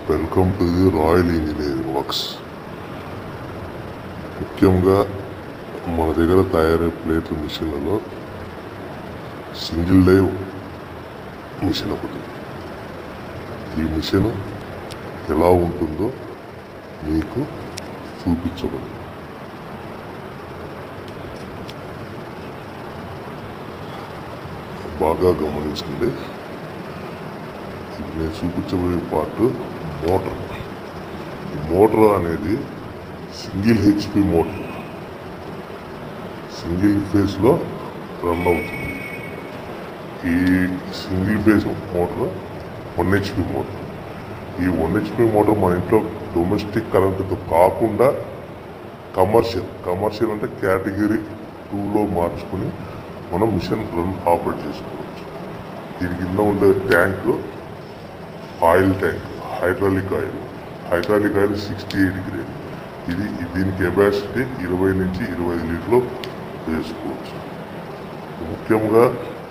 welcome to the royal engineering works ముఖ్యంగా మన దగ్గర తయారయ్యే ప్లేట్ల మిషన్లలో సింగిల్ డైవ్ మిషన్ ఒకటి ఈ మిషన్ ఎలా ఉంటుందో మీకు చూపించబడింది బాగా గమనించండి ఇప్పుడు నేను చూపించబోయే పార్ట్ మోటార్ ఈ మోటార్ అనేది సింగిల్ హెచ్పి మోటార్ సింగిల్ ఫేజ్లో రన్ అవుతుంది ఈ single phase motor one HP motor ఈ వన్ హెచ్పి మోటార్ మన ఇంట్లో డొమెస్టిక్ కరెంటుతో కాకుండా కమర్షియల్ కమర్షియల్ అంటే కేటగిరీ టూలో మార్చుకుని మనం మిషన్ రన్ ఆపరేట్ చేసుకోవచ్చు దీని కింద ఉండే tank oil tank hydraulic oil hydraulic oil sixty eight grade ఇది దీని కెపాసిటీ ఇరవై నుంచి ఇరవై ఐదు లీటర్లు వేసుకోవచ్చు ముఖ్యంగా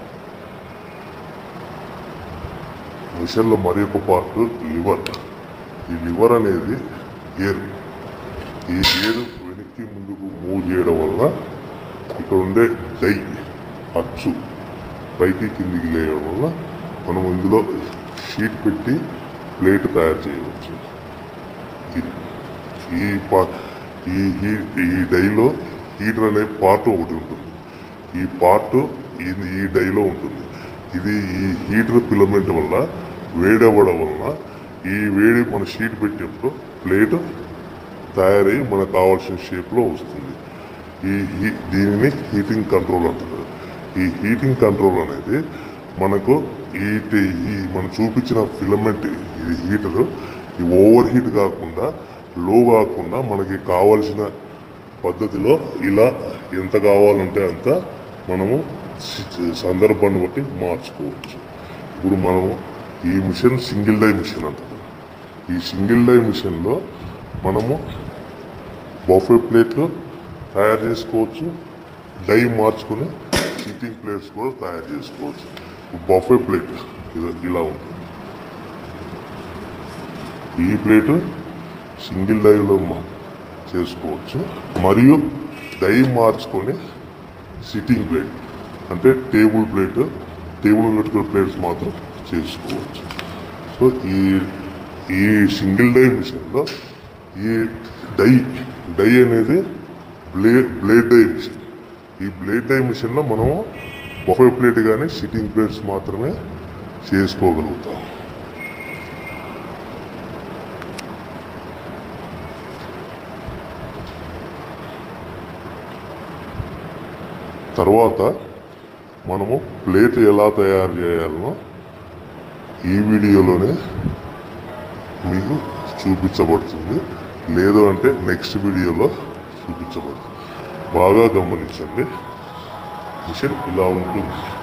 మిషన్లో మరి ఒక పార్ట్ లివర్ ఈ లివర్ అనేది గేర్ ఈ గేర్ వెనక్కి ముందుకు మూవ్ చేయడం వల్ల ఇక్కడ ఉండే డై అచ్చు పైకి కిందికి లేయడం వల్ల మనం ఇందులో షీట్ పెట్టి ప్లేట్ తయారు చేయవచ్చు ఇది ఈ పా ఈ హీ- ఈ డైలో హీటర్ అనే పార్ట్ ఒకటి ఉంటుంది ఈ పార్ట్ ఈ ఈ డైలో ఉంటుంది ఇది ఈ హీటర్ ఫిలమెంట్ వల్ల వేడవ్వడం వలన ఈ వేడి మన షీట్ పెట్టినప్పుడు ప్లేట్ తయారై మనకు కావాల్సిన షేప్లో వస్తుంది ఈ హీ దీనిని హీటింగ్ కంట్రోల్ అంటారు ఈ హీటింగ్ కంట్రోల్ అనేది మనకు ఈ టి- ఈ మనం చూపించిన ఫిలమెంట్ ఇది హీటర్ ఈ ఓవర్ హీట్ కాకుండా లో కాకుండా మనకి కావాల్సిన పద్ధతిలో ఇలా ఎంత కావాలంటే అంత మనము సి- సందర్భాన్ని బట్టి మార్చుకోవచ్చు ఇప్పుడు మనము ఈ మిషన్ సింగిల్ డై మిషన్ అంటారు ఈ సింగిల్ డై మిషన్లో మనము బఫే ప్లేట్లు తయారు చేసుకోవచ్చు డై మార్చుకుని సిట్టింగ్ ప్లేట్స్ కూడా తయారు చేసుకోవచ్చు బఫే ప్లేట్ ఇది ఇలా ఉంటుంది ఈ ప్లేట్ సింగిల్ డైలో మా- చేసుకోవచ్చు మరియు డై మార్చుకొని సిట్టింగ్ ప్లేట్ అంటే టేబుల్ ప్లేట్ టేబుల్ పెట్టుకునే ప్లేట్స్ మాత్రం చేసుకోవచ్చు సో ఈ ఈ సింగిల్ డై మిషన్లో ఈ డై డై అనేది బ్లే బ్లేడ్ డై మిషన్ ఈ బ్లేడ్ డై మిషన్లో మనము బఫే ప్లేట్ కానీ సిట్టింగ్ ప్లేట్స్ మాత్రమే చేసుకోగలుగుతాం తర్వాత మనము ప్లేట్ ఎలా తయారు చేయాలనో ఈ వీడియోలోనే మీకు చూపించబడుతుంది లేదు అంటే నెక్స్ట్ వీడియోలో చూపించబడుతుంది బాగా గమనించండి మిషన్ ఇలా ఉంటుంది